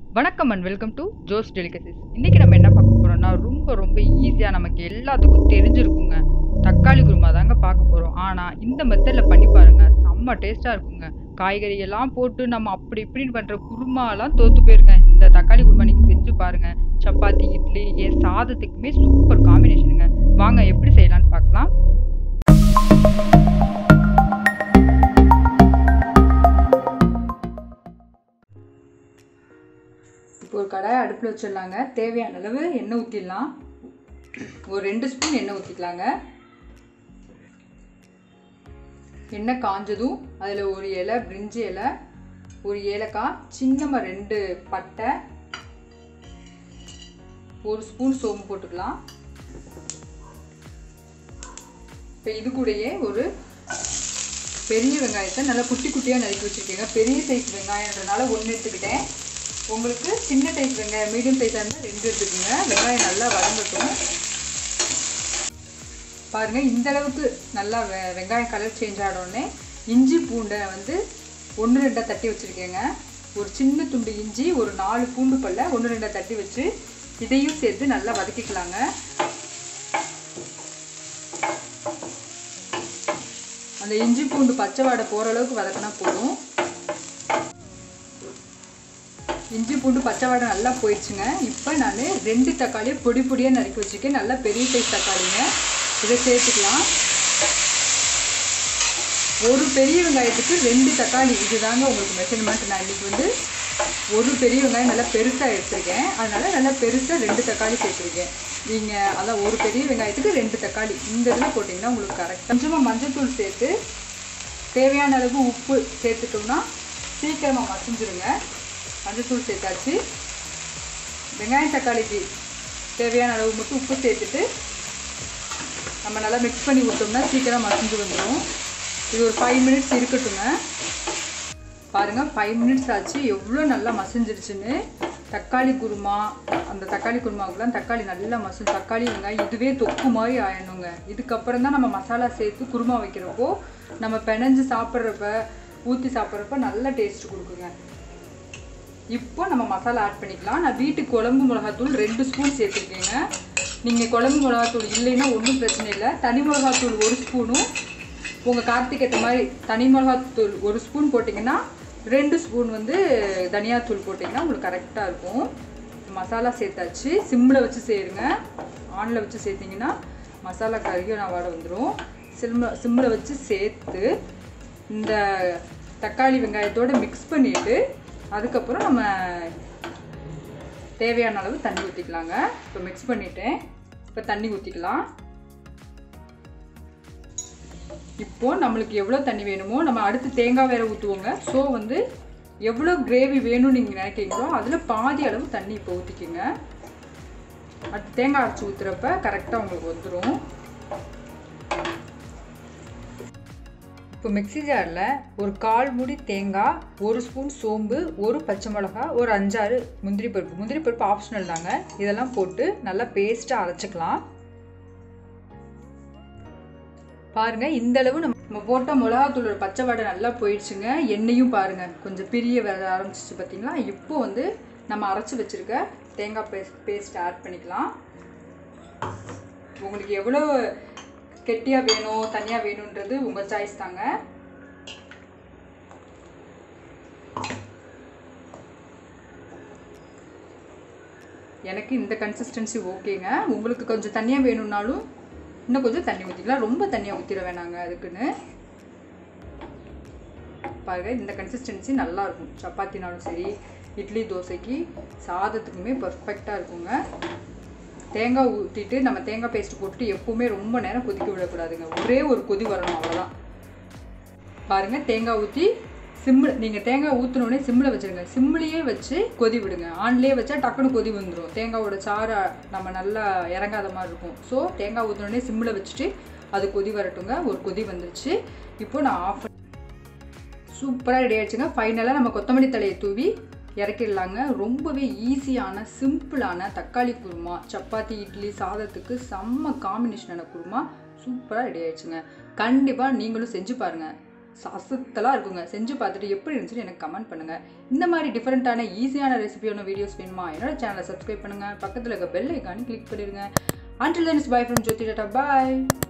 வணக்கம் and welcome to Jo's delicacies இன்னைக்கு நம்ம என்ன பார்க்க போறோம்னா ரொம்ப ரொம்ப ஈஸியாக நமக்கு எல்லாத்துக்கும் தெரிஞ்சிருக்குங்க தக்காளி குருமா தாங்க பார்க்க போகிறோம் ஆனால் இந்த மெத்தடில் பண்ணி பாருங்க செம்ம டேஸ்ட்டாக இருக்குங்க காய்கறி எல்லாம் போட்டு நம்ம அப்படி இப்படின்னு பண்ணுற குருமாலாம் தோத்து போயிருங்க இந்த தக்காளி குருமா நீங்கள் செஞ்சு பாருங்க சப்பாத்தி இட்லி என் சாதத்துக்குமே சூப்பர் காம்பினேஷனுங்க வாங்க எப்படி செய்யலாம்னு பார்க்கலாம் இப்போ ஒரு கடாய் அடுப்பில் வச்சிடலாங்க தேவையான அளவு எண்ணெய் ஊற்றிடலாம் ஒரு ரெண்டு ஸ்பூன் எண்ணெய் ஊற்றிக்கலாங்க எண்ணெய் காஞ்சதும் அதில் ஒரு இலை பிரிஞ்சி இலை ஒரு ஏலக்காய் சின்னமாக ரெண்டு பட்டை ஒரு ஸ்பூன் சோம்பு போட்டுக்கலாம் இப்போ இது கூடயே ஒரு பெரிய வெங்காயத்தை நல்லா குட்டி குட்டியாக நறுக்கி வச்சுருக்கேங்க பெரிய சைஸ் வெங்காயன்றனால ஒன்று எடுத்துக்கிட்டேன் உங்களுக்கு சின்ன சைஸ் வெங்காயம் மீடியம் சைஸாக இருந்தால் ரெண்டு எடுத்துக்கோங்க வெங்காயம் நல்லா வதங்கட்டும் பாருங்கள் இந்த அளவுக்கு நல்லா வெ வெங்காயம் கலர் சேஞ்ச் ஆனோடனே இஞ்சி பூண்டை வந்து ஒன்று ரெண்டாக தட்டி வச்சுருக்கேங்க ஒரு சின்ன துண்டு இஞ்சி ஒரு நாலு பூண்டு பல்ல ஒன்று ரெண்டாக தட்டி வச்சு இதையும் சேர்த்து நல்லா வதக்கிக்கலாங்க அந்த இஞ்சி பூண்டு பச்சை வாடை போகிற அளவுக்கு வதக்கினா போதும் இஞ்சி பூண்டு பச்சை வாடை நல்லா போயிடுச்சுங்க இப்போ நான் ரெண்டு தக்காளியை பொடி பொடியாக நறுக்கி வச்சுருக்கேன் நல்லா பெரிய சைஸ் தக்காளிங்க இதை சேர்த்துக்கலாம் ஒரு பெரிய வெங்காயத்துக்கு ரெண்டு தக்காளி இதுதாங்க உங்களுக்கு மெஷர்மெண்ட் நான் இன்றைக்கி வந்து ஒரு பெரிய வெங்காயம் நல்லா பெருசாக எடுத்திருக்கேன் அதனால் நல்லா பெருசாக ரெண்டு தக்காளி சேர்த்துருக்கேன் நீங்கள் அதான் ஒரு பெரிய வெங்காயத்துக்கு ரெண்டு தக்காளி இந்த இதில் போட்டிங்கன்னா உங்களுக்கு கரெக்ட் கொஞ்சமாக மஞ்சள்தூள் சேர்த்து தேவையான அளவு உப்பு சேர்த்துட்டோம்னா சீக்கிரமாக மசிஞ்சிருங்க மஞ்சள்தூள் சேர்த்தாச்சு வெங்காயம் தக்காளிக்கு தேவையான அளவு மட்டும் உப்பு சேர்த்துட்டு நம்ம நல்லா மிக்ஸ் பண்ணி விட்டோம்னா சீக்கிரம் மசிஞ்சு வந்துடும் இது ஒரு ஃபைவ் மினிட்ஸ் இருக்கட்டுங்க பாருங்கள் ஃபைவ் மினிட்ஸ் ஆச்சு எவ்வளோ நல்லா மசிஞ்சிருச்சுன்னு தக்காளி குருமா அந்த தக்காளி குருமாவுக்குலாம் தக்காளி நல்லா மசும் தக்காளி வெங்காயம் இதுவே தொக்கு மாதிரி ஆயிடணுங்க இதுக்கப்புறம் தான் நம்ம மசாலா சேர்த்து குருமா வைக்கிறப்போ நம்ம பிணைஞ்சு சாப்பிட்றப்ப ஊற்றி சாப்பிட்றப்ப நல்ல டேஸ்ட் கொடுக்குங்க இப்போ நம்ம மசாலா ஆட் பண்ணிக்கலாம் நான் வீட்டுக்கு குழம்பு மிளகாத்தூள் ரெண்டு ஸ்பூன் சேர்த்துருக்கேங்க நீங்கள் குழம்பு மிளகாத்தூள் இல்லைன்னா ஒன்றும் பிரச்சனை இல்லை தனி மிளகாத்தூள் ஒரு ஸ்பூனும் உங்கள் கார்த்திக் ஏற்ற மாதிரி தனி மிளகாத்தூள் ஒரு ஸ்பூன் போட்டிங்கன்னா ரெண்டு ஸ்பூன் வந்து தனியாத்தூள் போட்டிங்கன்னா உங்களுக்கு கரெக்டாக இருக்கும் மசாலா சேர்த்தாச்சு சிம்மில் வச்சு சேருங்க ஆனில் வச்சு சேர்த்திங்கன்னா மசாலா கருகிய நான் வாட வந்துடும் சிம்ம சிம்மில் வச்சு சேர்த்து இந்த தக்காளி வெங்காயத்தோடு மிக்ஸ் பண்ணிவிட்டு அதுக்கப்புறம் நம்ம தேவையான அளவு தண்ணி ஊற்றிக்கலாங்க இப்போ மிக்ஸ் பண்ணிவிட்டேன் இப்போ தண்ணி ஊற்றிக்கலாம் இப்போது நம்மளுக்கு எவ்வளோ தண்ணி வேணுமோ நம்ம அடுத்து தேங்காய் வேற ஊற்றுவோங்க ஸோ வந்து எவ்வளோ கிரேவி வேணும்னு நீங்கள் நினைக்கிறீங்களோ அதில் பாதி அளவு தண்ணி இப்போ ஊற்றிக்கிங்க அடுத்து தேங்காய் அரைச்சி ஊற்றுறப்ப கரெக்டாக உங்களுக்கு வந்துடும் இப்போ மிக்சி ஜாரில் ஒரு கால் முடி தேங்காய் ஒரு ஸ்பூன் சோம்பு ஒரு பச்சை மிளகா ஒரு அஞ்சாறு முந்திரி பருப்பு முந்திரி பருப்பு ஆப்ஷனல் தாங்க இதெல்லாம் போட்டு நல்லா பேஸ்ட்டாக அரைச்சிக்கலாம் பாருங்க இந்த அளவு நம்ம நம்ம போட்ட மிளகாத்தூளோட பச்சை வாடை நல்லா போயிடுச்சுங்க எண்ணெயும் பாருங்க கொஞ்சம் பிரிய வர ஆரம்பிச்சிச்சு பார்த்தீங்களா இப்போ வந்து நம்ம அரைச்சி வச்சிருக்க தேங்காய் பேஸ்ட் பேஸ்ட் ஆட் பண்ணிக்கலாம் உங்களுக்கு எவ்வளோ கெட்டியாக வேணும் தனியாக வேணுன்றது உங்கள் சாய்ஸ் தாங்க எனக்கு இந்த கன்சிஸ்டன்சி ஓகேங்க உங்களுக்கு கொஞ்சம் தனியாக வேணும்னாலும் இன்னும் கொஞ்சம் தண்ணி ஊற்றிக்கலாம் ரொம்ப தண்ணியாக ஊற்றிட வேணாங்க அதுக்குன்னு பாருங்கள் இந்த கன்சிஸ்டன்சி நல்லாயிருக்கும் சப்பாத்தினாலும் சரி இட்லி தோசைக்கு சாதத்துக்குமே பர்ஃபெக்டாக இருக்குங்க தேங்காய் ஊற்றிட்டு நம்ம தேங்காய் பேஸ்ட் போட்டுட்டு எப்போவுமே ரொம்ப நேரம் கொதிக்க விடக்கூடாதுங்க ஒரே ஒரு கொதி வரணும் அவ்வளோதான் பாருங்கள் தேங்காய் ஊற்றி சிம்மில் நீங்கள் தேங்காய் ஊற்றினோடனே சிம்மில் வச்சுருங்க சிம்மிலேயே வச்சு கொதி விடுங்க ஆன்லேயே வச்சா டக்குன்னு கொதி வந்துடும் தேங்காவோட சாறு நம்ம நல்லா இறங்காத மாதிரி இருக்கும் ஸோ தேங்காய் ஊற்றினோடனே சிம்மில் வச்சுட்டு அது கொதி வரட்டுங்க ஒரு கொதி வந்துருச்சு இப்போ நான் ஆஃப் சூப்பராக ரெடி ஆயிடுச்சுங்க ஃபைனலாக நம்ம கொத்தமல்லி தலையை தூவி இறக்கிடலாங்க ரொம்பவே ஈஸியான சிம்பிளான தக்காளி குருமா சப்பாத்தி இட்லி சாதத்துக்கு செம்ம காம்பினேஷனான குருமா சூப்பராக ரெடி ஆயிடுச்சுங்க கண்டிப்பாக நீங்களும் செஞ்சு பாருங்கள் அசத்தலாக இருக்குங்க செஞ்சு பார்த்துட்டு எப்படி இருந்துச்சுன்னு எனக்கு கமெண்ட் பண்ணுங்கள் இந்த மாதிரி டிஃப்ரெண்ட்டான ஈஸியான ரெசிபியான வீடியோஸ் வேணுமா என்னோட சேனலை சப்ஸ்கிரைப் பண்ணுங்கள் பக்கத்தில் இருக்க பெல் ஐக்கானு கிளிக் பண்ணிடுங்க until then is bye from Jothi tata bye